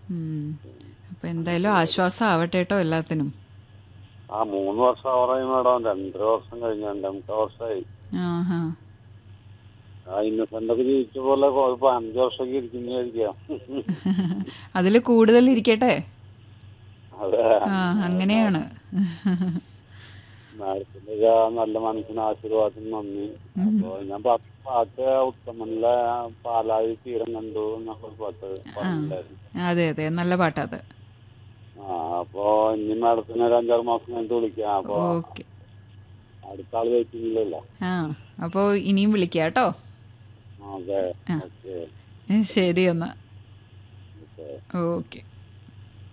ഉം. അപ്പൊ എന്തായാലും ആശ്വാസം ആവട്ടെ കേട്ടോ എല്ലാത്തിനും ആ മൂന്ന് വർഷം ആവറായി മാഡം രണ്ടര വർഷം കഴിഞ്ഞു രണ്ടാമത്തെ വർഷമായി ആഹാ ആ ഇന്നസെന്റ് ഒക്കെ ജീവിച്ച പോലെ ഇപ്പൊ അഞ്ചു വർഷമൊക്കെ ഇരിക്കുന്നതായിരിക്കാം അതിൽ കൂടുതൽ ഇരിക്കട്ടെ അതെ ആ അങ്ങനെയാണ് മാഡത്തിന്റെ ഒക്കെ ആ നല്ല മനസ്സിന് ആശീർവാദത്തിന് നന്ദി അപ്പൊ ഞാൻ പാ- പാട്ട് ഉത്തമനിലെ പാലാഴി തീരം കണ്ടു എന്നൊക്കെ പാട്ട് പറഞ്ഞിട്ടുണ്ടായിരുന്നു അതെ അതെ നല്ല പാട്ടാ അത് ആ അപ്പൊ ഇനി മാഡത്തിന് ഒരു അഞ്ചാറ് മാസം കഴിഞ്ഞിട്ട് വിളിക്കാം അപ്പൊ ഓക്കെ അടുത്ത ആള് വെയിറ്റിംഗില്ലല്ലോ ആ അപ്പോൾ ഇനിയും വിളിക്കാം കേട്ടോ അതെ ആ. ഓക്കെ ശരി എന്നാ ഓക്കെ ഓക്കെ